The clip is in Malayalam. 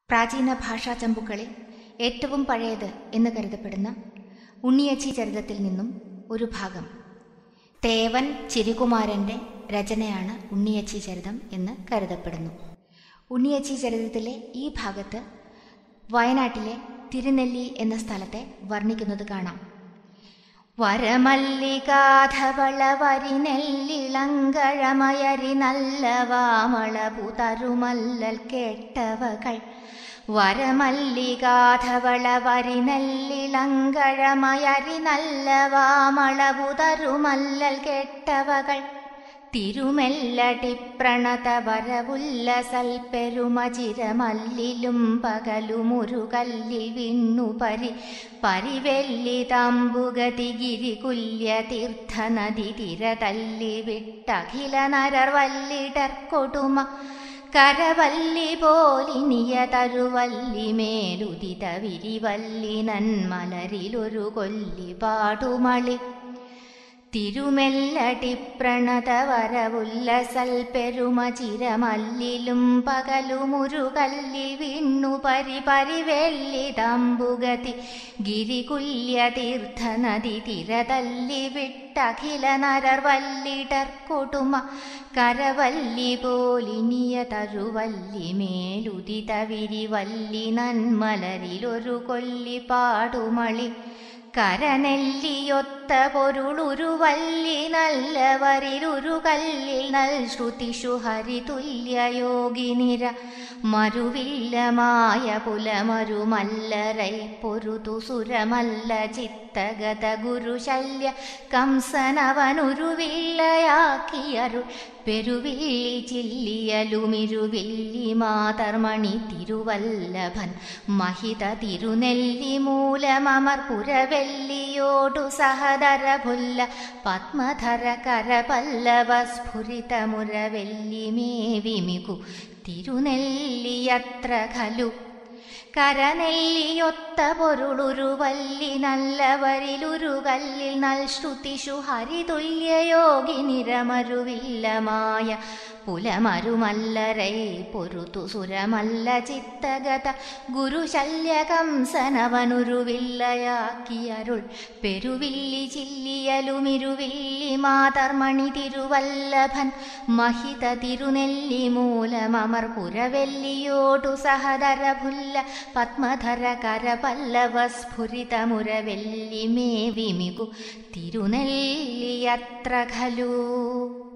പ്രാചീന ഭാഷാ ചമ്പുക്കളിൽ ഏറ്റവും പഴയത് എന്ന് കരുതപ്പെടുന്ന ഉണ്ണിയച്ചി ചരിതത്തിൽ നിന്നും ഒരു ഭാഗം തേവൻ ചിരികുമാരൻ്റെ രചനയാണ് ഉണ്ണിയച്ചി ചരിതം എന്ന് കരുതപ്പെടുന്നു ഉണ്ണിയച്ചി ചരിതത്തിലെ ഈ ഭാഗത്ത് വയനാട്ടിലെ തിരുനെല്ലി എന്ന സ്ഥലത്തെ വർണ്ണിക്കുന്നത് കാണാം വരമല്ലികാധവള വരി നെല്ലിളങ്കഴമയരി നല്ല വാമളപുതരുമല്ലൽ കേട്ടവകൾ വരമല്ലികാധവള വരി നെല്ലിളങ്കഴമയരി നല്ല വാമളപുതരുമല്ലൽ കേട്ടവകൾ തിരുമെല്ലടിപ്രണത വരവുല്ലസൽപ്പെരുമചിരമല്ലിലും പകലുമുരുകല്ലിൽ വിണ്ണു പരി പരിവെല്ലിതാമ്പുഗതി ഗിരികുല്യ തീർത്ഥനദി തിരതല്ലി വിട്ടഖില നരർ വല്ലിടർ കൊടുമ കരവല്ലി പോലിനിയ തരുവല്ലി മേലുദിത വിരിവല്ലി നന്മലരിലൊരു കൊല്ലി പാടുമളി തിരുമെല്ലടിപ്രണത വരവുല്ലസൽ പെരുമചിരമല്ലിലും പകലുമുരുകല്ലിൽ വിണ്ണു പരി പരിവെല്ലി തമ്പുഗതി ഗിരികുല്യ തീർത്ഥനദി തിരതല്ലി വിട്ടഖില നരർ വല്ലിടർ കൊടുമ കരവല്ലി പോലിനിയ തരുവല്ലി മേലുദിത വിരിവല്ലി നന്മലരിലൊരു കൊല്ലി പാടുമളി കരനെല്ലിയൊത്ത പൊരുളുരുവല്ലി നല്ലവരിലൊരു കല്ലിൽ നൽ ശ്രുതിഷു ഹരിതുല്യയോഗിനിര മരുവില്ലമായ പുലമരുമല്ലരൈ പൊരുതു സുരമല്ല ചിത്തഗത ഗുരുശല്യ കംസനവനുരുവില്ലയാക്കിയരുൾ പെരുവില്ലി ചില്ലിയലുമിരുവില്ലി മാതർമണി തിരുവല്ലഭൻ മഹിത തിരുനെല്ലി മൂലമമർ പുരവെല്ലിയോടു സഹദര പുല്ല പത്മധര കരപല്ലവ സ്ഫുരിതമുരവെല്ലി മേവിമികു തിരുനെല്ലിയത്ര ഖലു കരനെല്ലിയൊത്ത പൊരുളുരുവല്ലി നല്ലവരിലുരുകല്ലിൽ നൽ ശ്രുതിഷു ഹരിതുല്യയോഗി നിരമരുവില്ലമായ പുലമരുമല്ലരൈ പൊരുതു സുരമല്ല ചിത്തഗത ഗുരുശല്യകംസനവനുരുവില്ലയാക്കിയരുൾ പെരുവില്ലി ചില്ലിയലുമിരുവില്ലി മാതർമണി തിരുവല്ലഭൻ മഹിത തിരുനെല്ലി മൂലമമർ പുരവെല്ലിയോടു സഹദരഭുല്ല പത്മധര കരപല്ലവ സ്ഫുരിതമുരവെല്ലി മേ വിമികു തിരുനെല്ലിയത്ര ഖലു